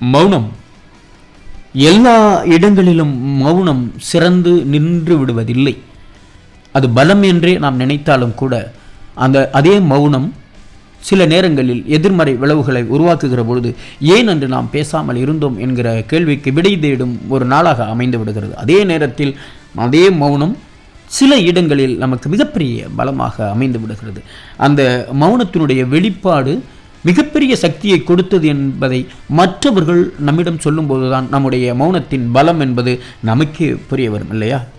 மௌனம் எல்லா இடங்களிலும் மௌனம் சிறந்து நின்று விடுவதில்லை அது பலம் என்றே நாம் நினைத்தாலும் கூட அந்த அதே மௌனம் சில நேரங்களில் எதிர்மறை விளைவுகளை உருவாக்குகிற பொழுது ஏன் என்று நாம் பேசாமல் இருந்தோம் என்கிற கேள்விக்கு விடை தேடும் ஒரு நாளாக அமைந்து விடுகிறது அதே நேரத்தில் அதே மௌனம் சில இடங்களில் நமக்கு மிகப்பெரிய பலமாக அமைந்து விடுகிறது அந்த மௌனத்தினுடைய வெளிப்பாடு மிகப்பெரிய சக்தியை கொடுத்தது என்பதை மற்றவர்கள் நம்மிடம் சொல்லும்போதுதான் நம்முடைய மௌனத்தின் பலம் என்பது நமக்கே புரிய வரும் இல்லையா